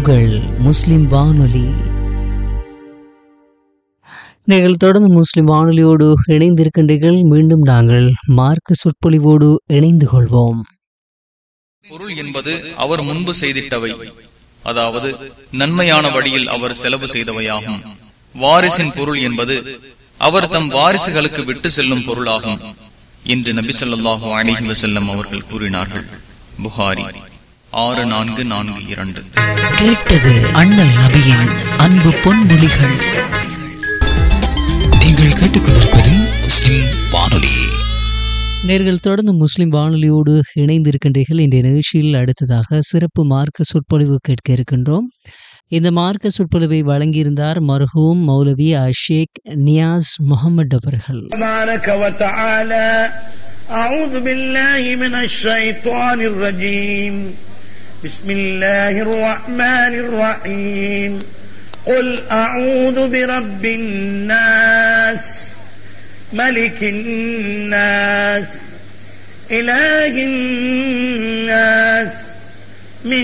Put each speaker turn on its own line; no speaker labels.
உங்கள் முஸ்லிம் வானொலி நீங்கள் தொடர்ந்து முஸ்லிம் வானொலியோடு இணைந்திருக்கின்றீர்கள் மீண்டும் நாங்கள் மார்க்க சொற்பொழிவோடு இணைந்து கொள்வோம்
பொருள் என்பது அவர் முன்பு செய்திட்டவை அதாவது நன்மையான வழியில் அவர் செலவு செய்தவையாகும் வாரிசின் பொருள் என்பது அவர் தம் வாரிசுகளுக்கு விட்டு செல்லும் பொருளாகும் என்று நபி ஸல்லல்லாஹு அலைஹி வஸல்லம் அவர்கள் கூறினார்கள் புகாரி ஆறு நான்கு நான்கு இரண்டு
கேட்டது அண்ணல் நபியின் அன்பு பொன்மொழிகள்
நீங்கள் கேட்டுக்கொண்டிருப்பது முஸ்லிம் வானொலி
நேர்கள் தொடர்ந்து முஸ்லிம் வானொலியோடு இணைந்திருக்கின்றீர்கள் இந்த நிகழ்ச்சியில் அடுத்ததாக சிறப்பு மார்க்க சொற்பொழிவு கேட்க இருக்கின்றோம் இந்த மார்க்க சொற்பொழிவை வழங்கியிருந்தார் மர்ஹூம் மௌலவி அஷேக் நியாஸ் முகமது அவர்கள்
تبارك وتعالى أعوذ بالله من الشيطان الرجيم بسم الله الرحمن الرحيم قل أعوذ برب الناس ملك الناس إله الناس